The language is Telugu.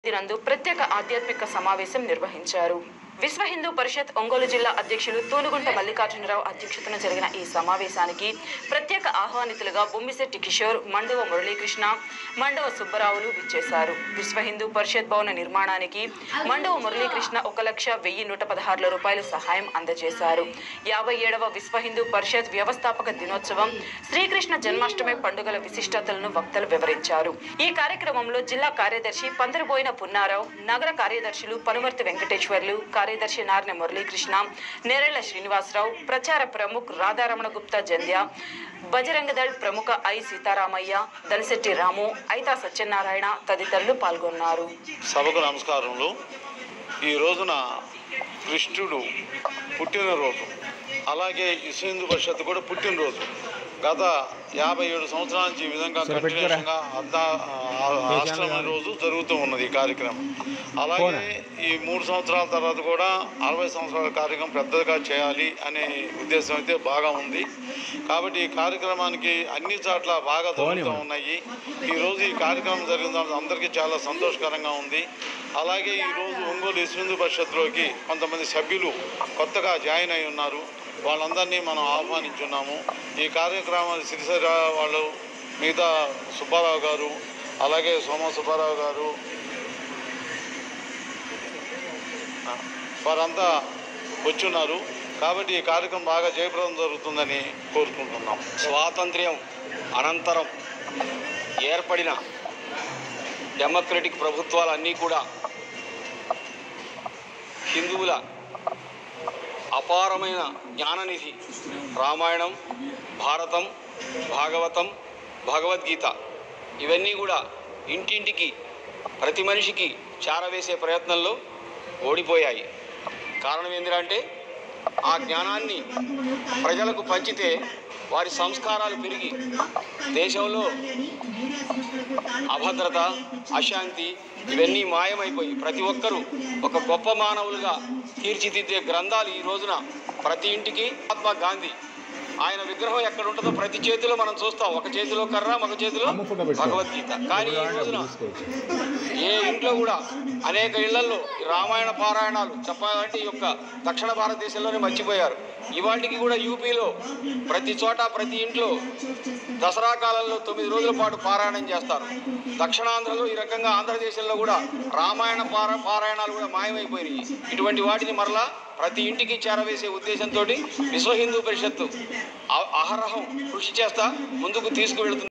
నందు ప్రత్యేక ఆధ్యాత్మిక సమావేశం నిర్వహించారు విశ్వ హిందూ పరిషత్ ఒంగోలు జిల్లా అధ్యక్షులు తూనుగుంట మల్లికార్జునరావు అధ్యక్షతన జరిగిన ఈ సమావేశానికి ప్రత్యేక ఆహ్వానితులుగా బొమ్మిశెట్టి కిషోర్ మండవ మురళీకృష్ణ మండవ సుబ్బరావులు విచ్చేశారు విశ్వ హిందూ పరిషత్ భవన నిర్మాణానికి మండవ మురళీకృష్ణ ఒక లక్ష వెయ్యి నూట పదహారుల రూపాయల సహాయం అందజేశారు యాభై ఏడవ విశ్వ హిందూ పరిషత్ వ్యవస్థాపక దినోత్సవం శ్రీకృష్ణ జన్మాష్టమి పండుగల విశిష్టతలను వక్తలు వివరించారు ఈ కార్యక్రమంలో జిల్లా కార్యదర్శి పందరబోయిన పున్నారావు నగర కార్యదర్శులు పనుమర్తి వెంకటేశ్వర్లు కార్యదర్శి నార్నె మురళీకృష్ణ నేరెళ్ల శ్రీనివాసరావు ప్రచార ప్రముఖ్ రాధారమణ గుప్తా జంధ్య బజరంగదళ్ ప్రముఖ ఐ సీతారామయ్య దలిశెట్టి రాము ఐతా సత్యనారాయణ తదితరులు పాల్గొన్నారు సభకు నమస్కారములు ఈ రోజున కృష్ణుడు పుట్టినరోజు అలాగే విశ్వ హిందూ పరిషత్ కూడా పుట్టినరోజు గత యాభై ఏడు సంవత్సరాల నుంచి ఈ విధంగా కంటిన్యూషన్గా అర్ధ ఆశ్రమ రోజు జరుగుతూ ఉన్నది ఈ కార్యక్రమం అలాగే ఈ మూడు సంవత్సరాల తర్వాత కూడా అరవై సంవత్సరాల కార్యక్రమం పెద్దగా చేయాలి అనే ఉద్దేశం అయితే బాగా ఉంది కాబట్టి ఈ కార్యక్రమానికి అన్ని చోట్ల బాగా జరుగుతూ ఉన్నాయి ఈరోజు ఈ కార్యక్రమం జరిగిన దాంట్లో అందరికీ చాలా సంతోషకరంగా ఉంది అలాగే ఈరోజు ఒంగోలు విశ్వందు పరిషత్లోకి కొంతమంది సభ్యులు కొత్తగా జాయిన్ అయి ఉన్నారు వాళ్ళందరినీ మనం ఆహ్వానించున్నాము ఈ కార్యక్రమాన్ని సిరిసిర వాళ్ళు మిగతా సుబ్బారావు గారు అలాగే సోమ సుబ్బారావు గారు ఆ, వారంతా వచ్చున్నారు కాబట్టి ఈ కార్యక్రమం బాగా జయప్రదం జరుగుతుందని కోరుకుంటున్నాం స్వాతంత్ర్యం అనంతరం ఏర్పడిన డెమోక్రటిక్ ప్రభుత్వాలన్నీ కూడా హిందువుల అపారమైన జ్ఞాననిధి రామాయణం భారతం భాగవతం భగవద్గీత ఇవన్నీ కూడా ఇంటింటికి ప్రతి మనిషికి చారవేసే ప్రయత్నంలో ఓడిపోయాయి కారణం ఏంటంటే ఆ జ్ఞానాన్ని ప్రజలకు పంచితే వారి సంస్కారాలు పెరిగి దేశంలో అభద్రత అశాంతి ఇవన్నీ మాయమైపోయి ప్రతి ఒక్కరూ ఒక గొప్ప మానవులుగా తీర్చిదిద్దే గ్రంథాలు ఈ రోజున ప్రతి ఇంటికి మహాత్మా గాంధీ ఆయన విగ్రహం ఎక్కడ ఉంటుందో ప్రతి చేతిలో మనం చూస్తాం ఒక చేతిలో కర్ర ఒక చేతిలో భగవద్గీత కానీ ఈ రోజున ఏ ఇంట్లో కూడా అనేక ఇళ్లలో ఈ రామాయణ పారాయణాలు చెప్పాలంటే ఈ యొక్క దక్షిణ భారతదేశంలోనే మర్చిపోయారు ఇవాటికి కూడా యూపీలో ప్రతి చోట ప్రతి ఇంట్లో దసరా కాలంలో తొమ్మిది రోజుల పాటు పారాయణం చేస్తారు దక్షిణాంధ్రలో ఈ రకంగా ఆంధ్రదేశంలో కూడా రామాయణ పార పారాయణాలు కూడా మాయమైపోయినాయి ఇటువంటి వాటిని మరలా ప్రతి ఇంటికి చేరవేసే ఉద్దేశంతో విశ్వ హిందూ పరిషత్తు అ- అహరహం కృషి చేస్తా ముందుకు తీసుకువెళ్తుంది